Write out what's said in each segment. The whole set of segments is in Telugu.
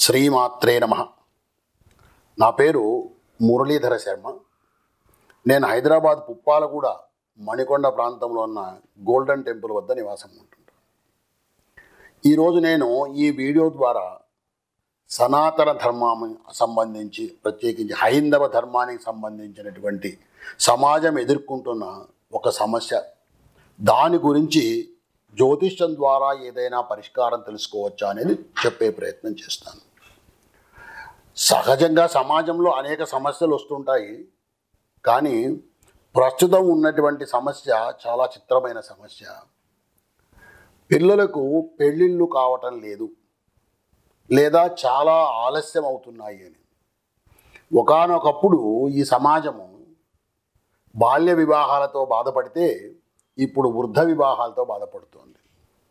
శ్రీమాత్రే నమ నా పేరు మురళీధర శర్మ నేను హైదరాబాద్ పుప్పాలగూడ మణికొండ ప్రాంతంలో ఉన్న గోల్డెన్ టెంపుల్ వద్ద నివాసం ఉంటుంటాను ఈరోజు నేను ఈ వీడియో ద్వారా సనాతన ధర్మం సంబంధించి ప్రత్యేకించి హైందవ ధర్మానికి సంబంధించినటువంటి సమాజం ఎదుర్కొంటున్న ఒక సమస్య దాని గురించి జ్యోతిష్యం ద్వారా ఏదైనా పరిష్కారం తెలుసుకోవచ్చా అనేది చెప్పే ప్రయత్నం చేస్తాను సహజంగా సమాజంలో అనేక సమస్యలు వస్తుంటాయి కానీ ప్రస్తుతం ఉన్నటువంటి సమస్య చాలా చిత్రమైన సమస్య పిల్లలకు పెళ్ళిళ్ళు కావటం లేదు లేదా చాలా ఆలస్యం అవుతున్నాయి అని ఒకానొకప్పుడు ఈ సమాజము బాల్య వివాహాలతో బాధపడితే ఇప్పుడు వృద్ధ వివాహాలతో బాధపడుతోంది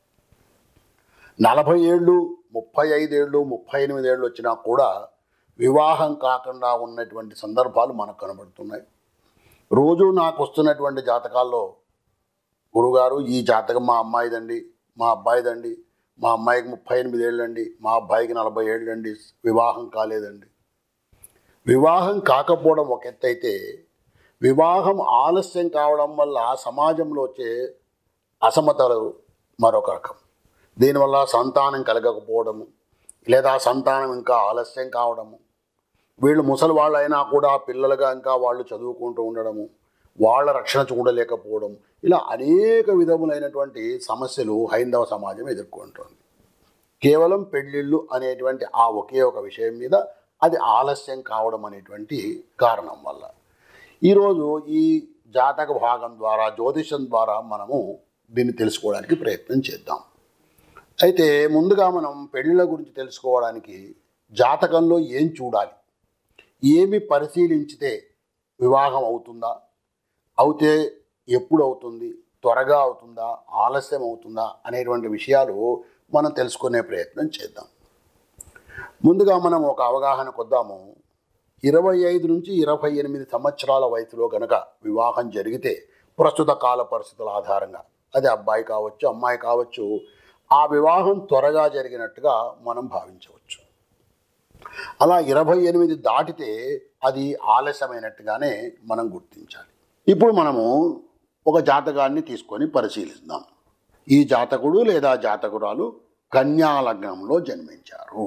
నలభై ఏళ్ళు ముప్పై ఐదేళ్ళు ముప్పై ఎనిమిదేళ్ళు వచ్చినా కూడా వివాహం కాకుండా ఉన్నటువంటి సందర్భాలు మనకు కనబడుతున్నాయి రోజు నాకు వస్తున్నటువంటి జాతకాల్లో గురుగారు ఈ జాతకం మా అమ్మాయిదండి మా అబ్బాయిదండి మా అమ్మాయికి ముప్పై ఎనిమిది ఏళ్ళండి మా అబ్బాయికి నలభై ఏళ్ళండి వివాహం కాలేదండి వివాహం కాకపోవడం ఒక ఎత్తు అయితే వివాహం ఆలస్యం కావడం వల్ల సమాజంలో వచ్చే అసమతలు మరొక రకం దీనివల్ల సంతానం కలగకపోవడము లేదా సంతానం ఇంకా ఆలస్యం కావడము వీళ్ళు ముసలి వాళ్ళు అయినా కూడా పిల్లలుగా ఇంకా వాళ్ళు చదువుకుంటూ ఉండడము వాళ్ళ రక్షణ చూడలేకపోవడం ఇలా అనేక విధములైనటువంటి సమస్యలు హైందవ సమాజం ఎదుర్కొంటుంది కేవలం పెళ్ళిళ్ళు అనేటువంటి ఆ ఒకే ఒక విషయం మీద అది ఆలస్యం కావడం అనేటువంటి కారణం వల్ల ఈరోజు ఈ జాతక భాగం ద్వారా జ్యోతిషం ద్వారా మనము దీన్ని తెలుసుకోవడానికి ప్రయత్నం చేద్దాం అయితే ముందుగా మనం పెళ్ళిళ్ళ గురించి తెలుసుకోవడానికి జాతకంలో ఏం చూడాలి ఏమి పరిశీలించితే వివాహం అవుతుందా అవుతే ఎప్పుడు అవుతుంది త్వరగా అవుతుందా ఆలస్యం అవుతుందా అనేటువంటి విషయాలు మనం తెలుసుకునే ప్రయత్నం చేద్దాం ముందుగా మనం ఒక అవగాహన కొద్దాము ఇరవై ఐదు నుంచి ఇరవై ఎనిమిది సంవత్సరాల వయసులో కనుక వివాహం జరిగితే ప్రస్తుత కాల పరిస్థితుల ఆధారంగా అది అబ్బాయి కావచ్చు అమ్మాయి కావచ్చు ఆ వివాహం త్వరగా జరిగినట్టుగా మనం భావించవచ్చు అలా ఇరవై ఎనిమిది దాటితే అది ఆలస్యమైనట్టుగానే మనం గుర్తించాలి ఇప్పుడు మనము ఒక జాతకాన్ని తీసుకొని పరిశీలిద్దాం ఈ జాతకుడు లేదా జాతకురాలు కన్యా లగ్నంలో జన్మించారు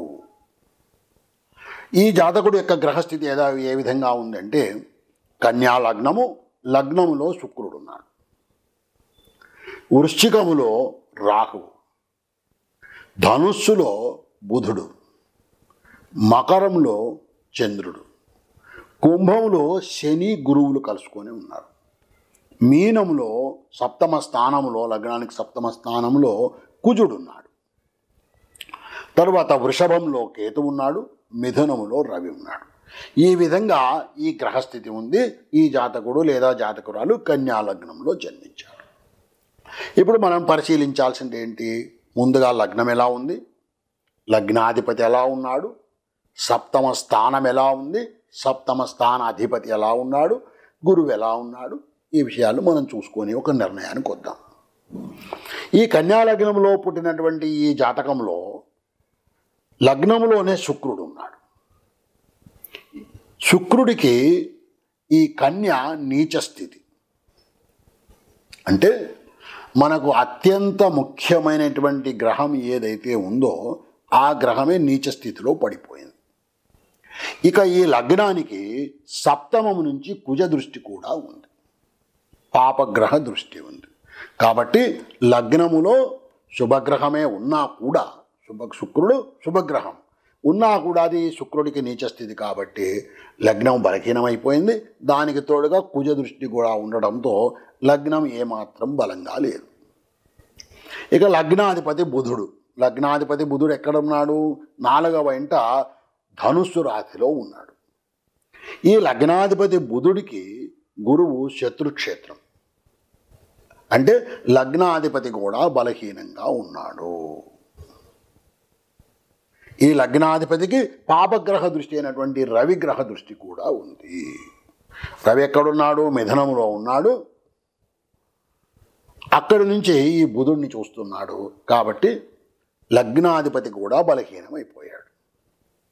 ఈ జాతకుడు యొక్క గ్రహస్థితి ఏదా ఏ విధంగా ఉందంటే కన్యా లగ్నము లగ్నములో శుక్రుడు ఉన్నాడు వృశ్చికములో రాహువు ధనుస్సులో బుధుడు మకరంలో చంద్రుడు కుంభంలో శని గురువులు కలుసుకొని ఉన్నారు మీనంలో సప్తమ స్థానంలో లగ్నానికి సప్తమ స్థానంలో కుజుడు ఉన్నాడు తరువాత వృషభంలో కేతు ఉన్నాడు మిథునములో రవి ఉన్నాడు ఈ విధంగా ఈ గ్రహస్థితి ఉంది ఈ జాతకుడు లేదా జాతకురాలు కన్యా లగ్నంలో జన్మించాడు ఇప్పుడు మనం పరిశీలించాల్సింది ఏంటి ముందుగా లగ్నం ఎలా ఉంది లగ్నాధిపతి ఎలా ఉన్నాడు సప్తమ స్థానం ఎలా ఉంది సప్తమ స్థానాధిపతి ఎలా ఉన్నాడు గురువు ఎలా ఉన్నాడు ఈ విషయాలు మనం చూసుకొని ఒక నిర్ణయానికి వద్దాం ఈ కన్యా లగ్నంలో పుట్టినటువంటి ఈ జాతకంలో లగ్నంలోనే శుక్రుడు ఉన్నాడు శుక్రుడికి ఈ కన్య నీచ స్థితి అంటే మనకు అత్యంత ముఖ్యమైనటువంటి గ్రహం ఏదైతే ఉందో ఆ గ్రహమే నీచ స్థితిలో పడిపోయింది ఇక ఈ లగ్నానికి సప్తమం నుంచి కుజ దృష్టి కూడా ఉంది పాపగ్రహ దృష్టి ఉంది కాబట్టి లగ్నములో శుభగ్రహమే ఉన్నా కూడా శుభ శుక్రుడు శుభగ్రహం ఉన్నా కూడా అది శుక్రుడికి నీచ స్థితి కాబట్టి లగ్నం బలహీనమైపోయింది దానికి తోడుగా కుజ దృష్టి కూడా ఉండడంతో లగ్నం ఏమాత్రం బలంగా లేదు ఇక లగ్నాధిపతి బుధుడు లగ్నాధిపతి బుధుడు ఎక్కడున్నాడు నాలుగవ ఇంట ధనుస్సు రాశిలో ఉన్నాడు ఈ లగ్నాధిపతి బుధుడికి గురువు శత్రుక్షేత్రం అంటే లగ్నాధిపతి కూడా బలహీనంగా ఉన్నాడు ఈ లగ్నాధిపతికి పాపగ్రహ దృష్టి అయినటువంటి రవిగ్రహ దృష్టి కూడా ఉంది రవి ఎక్కడున్నాడు మిథునంలో ఉన్నాడు అక్కడి నుంచి ఈ బుధుడిని చూస్తున్నాడు కాబట్టి లగ్నాధిపతి కూడా బలహీనమైపోయాడు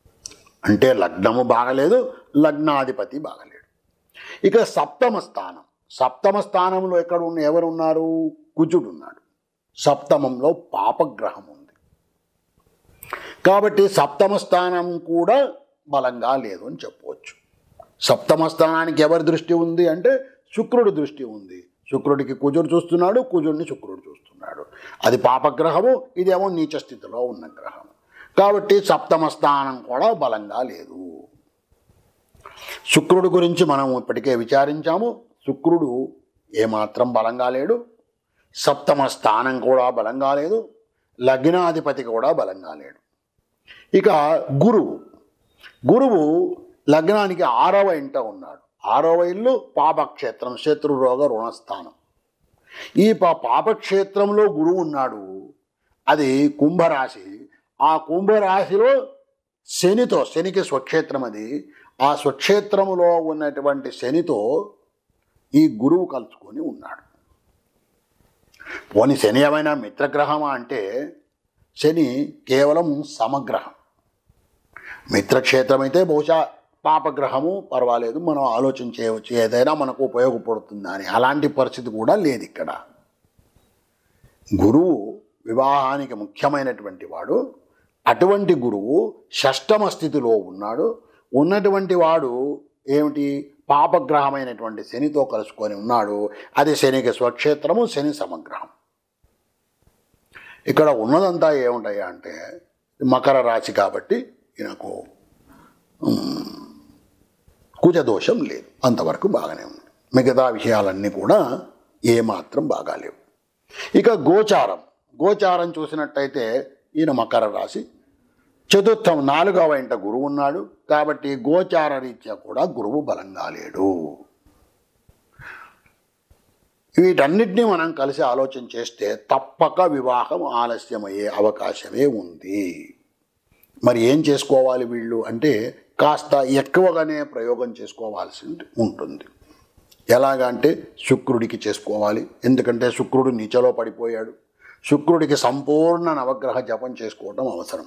అంటే లగ్నము బాగలేదు లగ్నాధిపతి బాగలేడు ఇక సప్తమ స్థానం సప్తమ స్థానంలో ఎక్కడ ఉన్న ఎవరు ఉన్నారు కుజుడు ఉన్నాడు సప్తమంలో పాపగ్రహం ఉంది కాబట్టి సప్తమ స్థానం కూడా బలంగా లేదు అని చెప్పవచ్చు సప్తమ స్థానానికి ఎవరి దృష్టి ఉంది అంటే శుక్రుడి దృష్టి ఉంది శుక్రుడికి కుజుడు చూస్తున్నాడు కుజుడిని శుక్రుడు చూస్తున్నాడు అది పాపగ్రహము ఇదేమో నీచ స్థితిలో ఉన్న గ్రహం కాబట్టి సప్తమ స్థానం కూడా బలంగా లేదు శుక్రుడు గురించి మనం ఇప్పటికే విచారించాము శుక్రుడు ఏమాత్రం బలంగా లేడు సప్తమ స్థానం కూడా బలంగా లేదు లగ్నాధిపతి కూడా బలంగా లేడు ఇక గురువు గురువు లగ్నానికి ఆరవ ఇంట ఉన్నాడు ఆరవ ఇల్లు పాపక్షేత్రం శత్రురోగ రుణస్థానం ఈ పా పాపక్షేత్రంలో గురువు ఉన్నాడు అది కుంభరాశి ఆ కుంభరాశిలో శనితో శనికి స్వక్షేత్రం అది ఆ స్వక్షేత్రములో ఉన్నటువంటి శనితో ఈ గురువు కలుసుకొని ఉన్నాడు పోని శని ఏమైనా మిత్రగ్రహమా అంటే శని కేవలం సమగ్రహం మిత్రక్షేత్రం అయితే బహుశా పాపగ్రహము పర్వాలేదు మనం ఆలోచన చేయవచ్చు ఏదైనా మనకు ఉపయోగపడుతుందా అని అలాంటి పరిస్థితి కూడా లేదు ఇక్కడ గురువు వివాహానికి ముఖ్యమైనటువంటి వాడు అటువంటి గురువు షష్టమ స్థితిలో ఉన్నాడు ఉన్నటువంటి వాడు ఏమిటి పాపగ్రహమైనటువంటి శనితో కలుసుకొని ఉన్నాడు అది శనికి స్వక్షేత్రము శని సమగ్రహం ఇక్కడ ఉన్నదంతా ఏముంటాయా అంటే మకర రాశి కాబట్టి ఈయనకు ఉమ్, కుజదోషం లేదు అంతవరకు బాగానే ఉంది మిగతా విషయాలన్నీ కూడా ఏమాత్రం బాగాలేవు ఇక గోచారం గోచారం చూసినట్టయితే ఈయన మకర రాశి చతుర్థం నాలుగవ ఇంట గురువు ఉన్నాడు కాబట్టి గోచార రీత్యా కూడా గురువు బలంగా లేడు వీటన్నిటినీ మనం కలిసి ఆలోచన చేస్తే తప్పక వివాహం ఆలస్యమయ్యే అవకాశమే ఉంది మరి ఏం చేసుకోవాలి వీళ్ళు అంటే కాస్త ఎక్కువగానే ప్రయోగం చేసుకోవాల్సి ఉంటుంది ఎలాగంటే శుక్రుడికి చేసుకోవాలి ఎందుకంటే శుక్రుడు నీచలో పడిపోయాడు శుక్రుడికి సంపూర్ణ నవగ్రహ జపం చేసుకోవటం అవసరం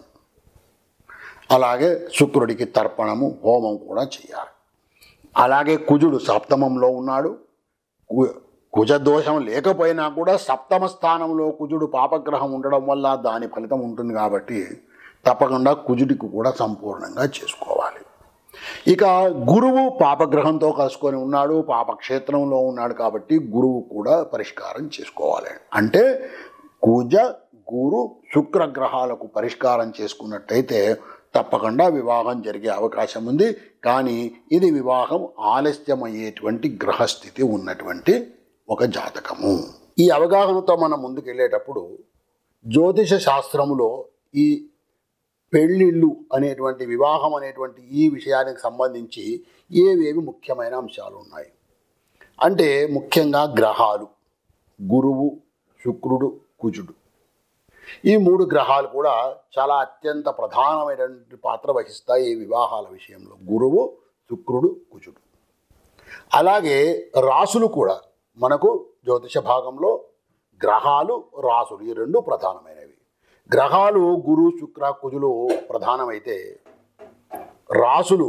అలాగే శుక్రుడికి తర్పణము హోమం కూడా చేయాలి అలాగే కుజుడు సప్తమంలో ఉన్నాడు కు- కుజ దోషం లేకపోయినా కూడా సప్తమ స్థానంలో కుజుడు పాపగ్రహం ఉండడం వల్ల దాని ఫలితం ఉంటుంది కాబట్టి తప్పకుండా కుజుడికి కూడా సంపూర్ణంగా చేసుకోవాలి ఇక గురువు పాపగ్రహంతో కలుసుకొని ఉన్నాడు పాపక్షేత్రంలో ఉన్నాడు కాబట్టి గురువు కూడా పరిష్కారం చేసుకోవాలి అంటే కుజ గురు శుక్ర గ్రహాలకు పరిష్కారం చేసుకున్నట్టయితే తప్పకుండా వివాహం జరిగే అవకాశం ఉంది కానీ ఇది వివాహం ఆలస్యమయ్యేటువంటి గ్రహస్థితి ఉన్నటువంటి ఒక జాతకము ఈ అవగాహనతో మనం ముందుకెళ్ళేటప్పుడు జ్యోతిష శాస్త్రములో ఈ పెళ్ళిళ్ళు అనేటువంటి వివాహం అనేటువంటి ఈ విషయానికి సంబంధించి ఏవేవి ముఖ్యమైన అంశాలు ఉన్నాయి అంటే ముఖ్యంగా గ్రహాలు గురువు శుక్రుడు కుజుడు ఈ మూడు గ్రహాలు కూడా చాలా అత్యంత ప్రధానమైనటువంటి పాత్ర వహిస్తాయి ఈ వివాహాల విషయంలో గురువు శుక్రుడు కుజుడు అలాగే రాసులు కూడా మనకు జ్యోతిష భాగంలో గ్రహాలు రాసులు ఈ రెండు ప్రధానమైనవి గ్రహాలు గురు శుక్ర కుజులు ప్రధానమైతే రాసులు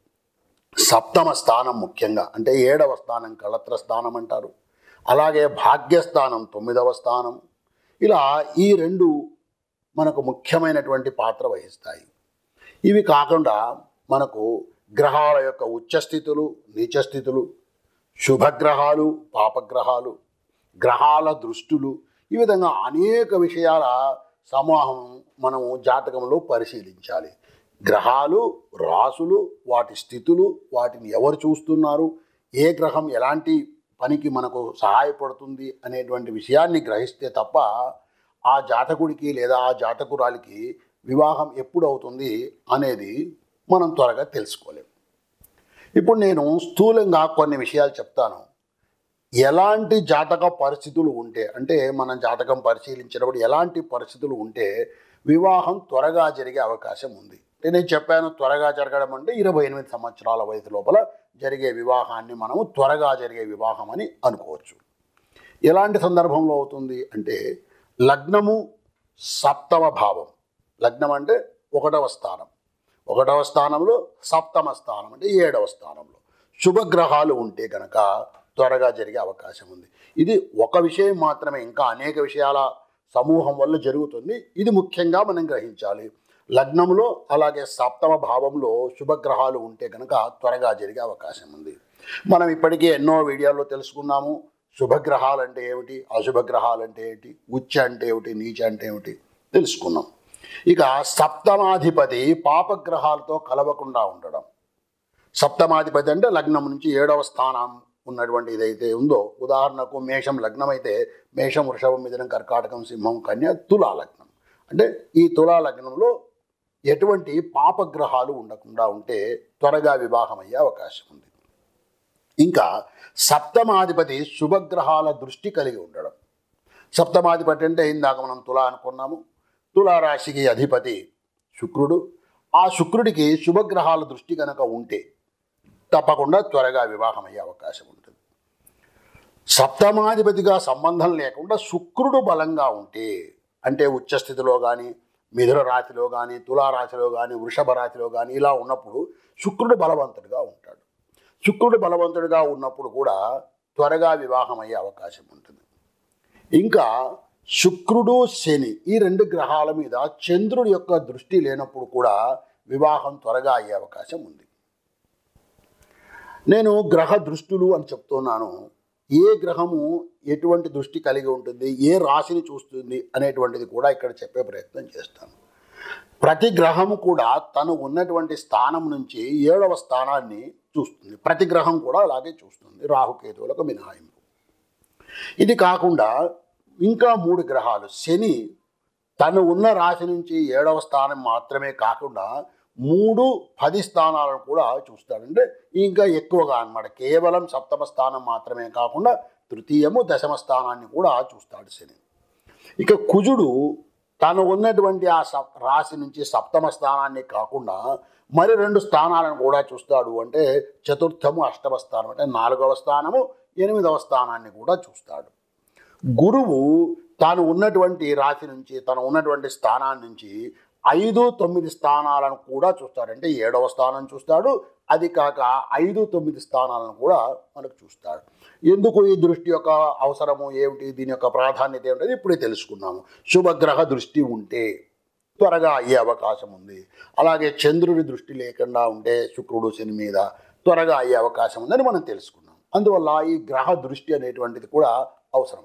సప్తమ స్థానం ముఖ్యంగా అంటే ఏడవ స్థానం కళత్ర స్థానం అంటారు అలాగే భాగ్యస్థానం తొమ్మిదవ స్థానం ఇలా ఈ రెండు మనకు ముఖ్యమైనటువంటి పాత్ర వహిస్తాయి ఇవి కాకుండా మనకు గ్రహాల యొక్క ఉచ్చస్థితులు నీచస్థితులు శుభగ్రహాలు పాపగ్రహాలు గ్రహాల దృష్టులు ఈ విధంగా అనేక విషయాల సమూహం మనము జాతకంలో పరిశీలించాలి గ్రహాలు రాసులు వాటి స్థితులు వాటిని ఎవరు చూస్తున్నారు ఏ గ్రహం ఎలాంటి పనికి మనకు సహాయపడుతుంది అనేటువంటి విషయాన్ని గ్రహిస్తే తప్ప ఆ జాతకుడికి లేదా ఆ జాతకురాలికి వివాహం ఎప్పుడు అవుతుంది అనేది మనం త్వరగా తెలుసుకోలేం ఇప్పుడు నేను స్థూలంగా కొన్ని విషయాలు చెప్తాను ఎలాంటి జాతక పరిస్థితులు ఉంటే అంటే మనం జాతకం పరిశీలించినప్పుడు ఎలాంటి పరిస్థితులు ఉంటే వివాహం త్వరగా జరిగే అవకాశం ఉంది అంటే నేను చెప్పాను త్వరగా జరగడం అంటే ఇరవై ఎనిమిది సంవత్సరాల వయసు లోపల జరిగే వివాహాన్ని మనము త్వరగా జరిగే వివాహం అని అనుకోవచ్చు ఎలాంటి సందర్భంలో అవుతుంది అంటే లగ్నము సప్తమ భావం లగ్నం అంటే ఒకటవ స్థానం ఒకటవ స్థానంలో సప్తమ స్థానం అంటే ఏడవ స్థానంలో శుభగ్రహాలు ఉంటే కనుక త్వరగా జరిగే అవకాశం ఉంది ఇది ఒక విషయం మాత్రమే ఇంకా అనేక విషయాల సమూహం వల్ల జరుగుతుంది ఇది ముఖ్యంగా మనం గ్రహించాలి లగ్నంలో అలాగే సప్తమ భావంలో శుభగ్రహాలు ఉంటే కనుక త్వరగా జరిగే అవకాశం ఉంది మనం ఇప్పటికే ఎన్నో వీడియోల్లో తెలుసుకున్నాము శుభగ్రహాలు అంటే ఏమిటి అశుభగ్రహాలు అంటే ఏమిటి ఉచ్చ అంటే ఏమిటి నీచ అంటే ఏమిటి తెలుసుకున్నాం ఇక సప్తమాధిపతి పాపగ్రహాలతో కలవకుండా ఉండడం సప్తమాధిపతి అంటే లగ్నం నుంచి ఏడవ స్థానం ఉన్నటువంటి ఏదైతే ఉందో ఉదాహరణకు మేషం లగ్నం అయితే మేషం వృషభం మిథునం కర్కాటకం సింహం కన్య తులా లగ్నం అంటే ఈ తులా లగ్నంలో ఎటువంటి పాపగ్రహాలు ఉండకుండా ఉంటే త్వరగా వివాహం అయ్యే అవకాశం ఉంది ఇంకా సప్తమాధిపతి శుభగ్రహాల దృష్టి కలిగి ఉండడం సప్తమాధిపతి అంటే ఇందాక మనం తులా అనుకున్నాము తులారాశికి అధిపతి శుక్రుడు ఆ శుక్రుడికి శుభగ్రహాల దృష్టి కనుక ఉంటే తప్పకుండా త్వరగా వివాహం అయ్యే అవకాశం ఉంటుంది సప్తమాధిపతిగా సంబంధం లేకుండా శుక్రుడు బలంగా ఉంటే అంటే ఉచ్చస్థితిలో కానీ మిథున రాశిలో కానీ తులారాశిలో కానీ వృషభ రాశిలో కానీ ఇలా ఉన్నప్పుడు శుక్రుడు బలవంతుడిగా ఉంటాడు శుక్రుడు బలవంతుడిగా ఉన్నప్పుడు కూడా త్వరగా వివాహం అయ్యే అవకాశం ఉంటుంది ఇంకా శుక్రుడు శని ఈ రెండు గ్రహాల మీద చంద్రుడి యొక్క దృష్టి లేనప్పుడు కూడా వివాహం త్వరగా అయ్యే అవకాశం ఉంది నేను గ్రహ దృష్టులు అని చెప్తున్నాను ఏ గ్రహము ఎటువంటి దృష్టి కలిగి ఉంటుంది ఏ రాశిని చూస్తుంది అనేటువంటిది కూడా ఇక్కడ చెప్పే ప్రయత్నం చేస్తాను ప్రతి గ్రహము కూడా తను ఉన్నటువంటి స్థానం నుంచి ఏడవ స్థానాన్ని చూస్తుంది ప్రతి గ్రహం కూడా అలాగే చూస్తుంది రాహుకేతువులకు మినహాయింపు ఇది కాకుండా ఇంకా మూడు గ్రహాలు శని తను ఉన్న రాశి నుంచి ఏడవ స్థానం మాత్రమే కాకుండా మూడు పది స్థానాలను కూడా చూస్తాడు అంటే ఇంకా ఎక్కువగా అన్నమాట కేవలం సప్తమ స్థానం మాత్రమే కాకుండా తృతీయము దశమ స్థానాన్ని కూడా చూస్తాడు శని ఇక కుజుడు తను ఉన్నటువంటి ఆ సప్ రాశి నుంచి సప్తమ స్థానాన్ని కాకుండా మరి రెండు స్థానాలను కూడా చూస్తాడు అంటే చతుర్థము అష్టమ స్థానం అంటే నాలుగవ స్థానము ఎనిమిదవ స్థానాన్ని కూడా చూస్తాడు గురువు తాను ఉన్నటువంటి రాశి నుంచి తను ఉన్నటువంటి స్థానాన్ని నుంచి ఐదు తొమ్మిది స్థానాలను కూడా చూస్తాడు అంటే ఏడవ స్థానం చూస్తాడు అది కాక ఐదు తొమ్మిది స్థానాలను కూడా మనకు చూస్తాడు ఎందుకు ఈ దృష్టి యొక్క అవసరము ఏమిటి దీని యొక్క ప్రాధాన్యత ఏమిటి ఇప్పుడే తెలుసుకున్నాము శుభగ్రహ దృష్టి ఉంటే త్వరగా అయ్యే అవకాశం ఉంది అలాగే చంద్రుడి దృష్టి లేకుండా ఉంటే శుక్రుడు శని మీద త్వరగా అయ్యే అవకాశం ఉందని మనం తెలుసుకున్నాం అందువల్ల ఈ గ్రహ దృష్టి అనేటువంటిది కూడా అవసరం